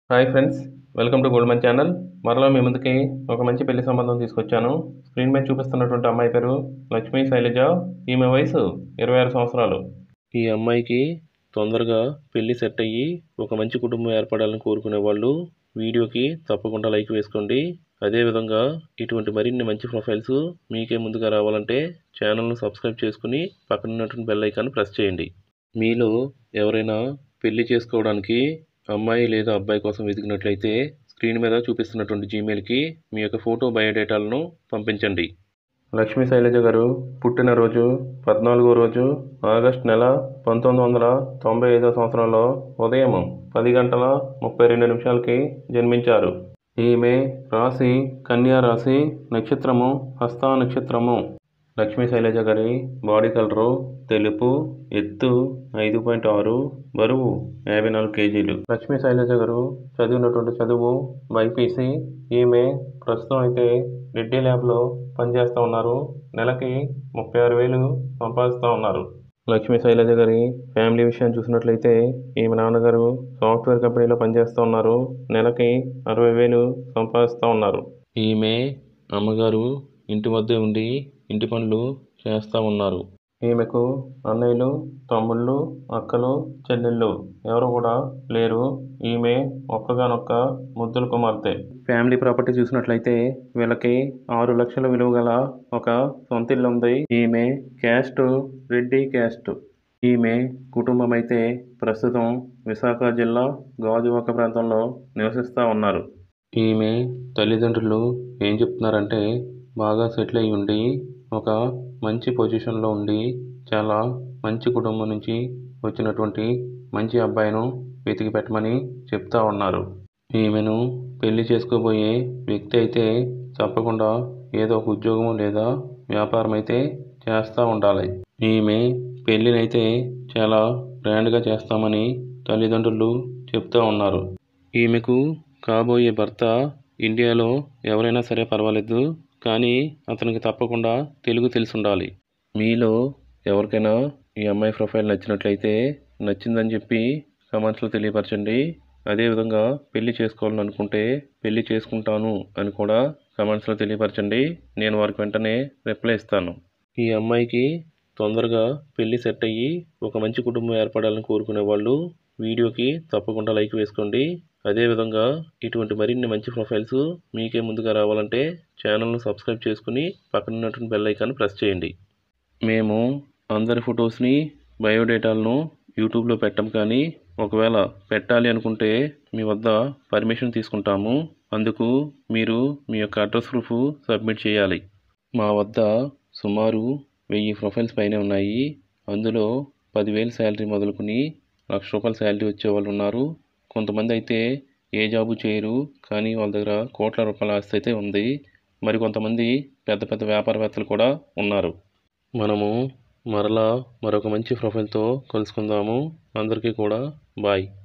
hi friends welcome to Gold Man channel మరలా మీ ముందుకి ఒక మంచి పెళ్లి సంబంధం తీసుకొచ్చాను స్క్రీన్ మీద చూపిస్తున్నటువంటి అమ్మాయి పేరు లక్ష్మీ శైలజ ఈమె వయసు ఇరవై ఆరు సంవత్సరాలు ఈ అమ్మాయికి తొందరగా పెళ్లి సెట్ అయ్యి ఒక మంచి కుటుంబం ఏర్పడాలని కోరుకునే వాళ్ళు వీడియోకి తప్పకుండా లైక్ వేసుకోండి అదేవిధంగా ఇటువంటి మరిన్ని మంచి ప్రొఫైల్స్ మీకే ముందుగా రావాలంటే ఛానల్ను సబ్స్క్రైబ్ చేసుకుని పక్కన ఉన్నటువంటి బెల్ ఐకాన్ ప్రెస్ చేయండి మీలో ఎవరైనా పెళ్లి చేసుకోవడానికి అమ్మాయి లేదా అబ్బాయి కోసం వెతికినట్లయితే స్క్రీన్ మీద చూపిస్తున్నటువంటి జీమెయిల్కి మీ యొక్క ఫోటో బయోడేటాలను పంపించండి లక్ష్మీ శైలజ గారు పుట్టినరోజు పద్నాలుగో రోజు ఆగస్ట్ నెల పంతొమ్మిది వందల తొంభై ఐదో సంవత్సరంలో ఉదయం పది గంటల ముప్పై రెండు నిమిషాలకి జన్మించారు ఈమె రాశి కన్యా రాశి నక్షత్రము హస్త నక్షత్రము లక్ష్మీ శైలజ గారి బాడీ కలరు తెలుపు ఎత్తు ఐదు పాయింట్ ఆరు బరువు యాభై నాలుగు కేజీలు లక్ష్మీ శైలజ గారు చదివినటువంటి చదువు బైపీసీ ఈమె ప్రస్తుతం అయితే రెడ్డి ల్యాబ్లో పనిచేస్తూ ఉన్నారు నెలకి ముప్పై ఆరు వేలు సంపాదిస్తూ ఉన్నారు లక్ష్మీ శైలజ గారి ఫ్యామిలీ విషయం చూసినట్లయితే ఈమె నాన్నగారు సాఫ్ట్వేర్ కంపెనీలో పనిచేస్తూ ఉన్నారు నెలకి అరవై వేలు సంపాదిస్తూ ఉన్నారు ఈమె అమ్మగారు ఇంటి వద్దే ఉండి ఇంటి పనులు చేస్తూ ఉన్నారు ఈమెకు అన్నయ్యలు తమ్ముళ్ళు అక్కలు చెల్లెళ్ళు ఎవరు కూడా లేరు ఈమె ఒక్కగానొక్క ముద్దుల కుమార్తె ఫ్యామిలీ ప్రాపర్టీ చూసినట్లయితే వీళ్ళకి ఆరు లక్షల విలువ గల ఒక సొంత ఇల్లు ఉంది ఈమె క్యాస్ట్ రెడ్డి క్యాస్ట్ ఈమె కుటుంబం అయితే ప్రస్తుతం విశాఖ జిల్లా గాజువాక ప్రాంతంలో నివసిస్తూ ఉన్నారు ఈమె తల్లిదండ్రులు ఏం చెప్తున్నారంటే బాగా సెటిల్ అయి ఉండి ఒక మంచి పొజిషన్లో ఉండి చాలా మంచి కుటుంబం నుంచి వచ్చినటువంటి మంచి అబ్బాయిను వెతికి పెట్టమని చెప్తా ఉన్నారు ఈమెను పెళ్లి చేసుకోబోయే వ్యక్తి అయితే తప్పకుండా ఏదో ఒక ఉద్యోగం లేదా వ్యాపారం అయితే చేస్తూ ఉండాలి ఈమె పెళ్ళినైతే చాలా గ్రాండ్గా చేస్తామని తల్లిదండ్రులు చెప్తూ ఉన్నారు ఈమెకు కాబోయే భర్త ఇండియాలో ఎవరైనా సరే పర్వాలేదు కానీ అతనికి తప్పకుండా తెలుగు తెలిసి ఉండాలి మీలో ఎవరికైనా ఈ అమ్మాయి ప్రొఫైల్ నచ్చినట్లయితే నచ్చిందని చెప్పి కమెంట్స్లో తెలియపరచండి అదేవిధంగా పెళ్లి చేసుకోవాలని అనుకుంటే పెళ్లి చేసుకుంటాను అని కూడా కమెంట్స్లో తెలియపరచండి నేను వారికి వెంటనే రిప్లై ఇస్తాను ఈ అమ్మాయికి తొందరగా పెళ్లి సెట్ అయ్యి ఒక మంచి కుటుంబం ఏర్పడాలని కోరుకునే వాళ్ళు వీడియోకి తప్పకుండా లైక్ వేసుకోండి అదేవిధంగా ఇటువంటి మరిన్ని మంచి ప్రొఫైల్స్ మీకే ముందుగా రావాలంటే ఛానల్ను సబ్స్క్రైబ్ చేసుకుని పక్కన ఉన్నటువంటి బెల్ ఐకాన్ ప్రెస్ చేయండి మేము అందరి ఫొటోస్ని బయోడేటాలను యూట్యూబ్లో పెట్టం కానీ ఒకవేళ పెట్టాలి అనుకుంటే మీ వద్ద పర్మిషన్ తీసుకుంటాము అందుకు మీరు మీ యొక్క అడ్రస్ ప్రూఫ్ సబ్మిట్ చేయాలి మా వద్ద సుమారు వెయ్యి ప్రొఫైల్స్ పైనే ఉన్నాయి అందులో పదివేలు శాలరీ మొదలుకొని లక్ష రూపాయల శాలరీ వచ్చే వాళ్ళు ఉన్నారు కొంతమంది అయితే ఏ జాబు చేయరు కానీ వాళ్ళ దగ్గర కోట్ల రూపాయల ఆస్తి అయితే ఉంది మరి కొంతమంది పెద్ద పెద్ద వ్యాపారవేత్తలు కూడా ఉన్నారు మనము మరలా మరొక మంచి ప్రొఫైల్తో కలుసుకుందాము అందరికీ కూడా బాయ్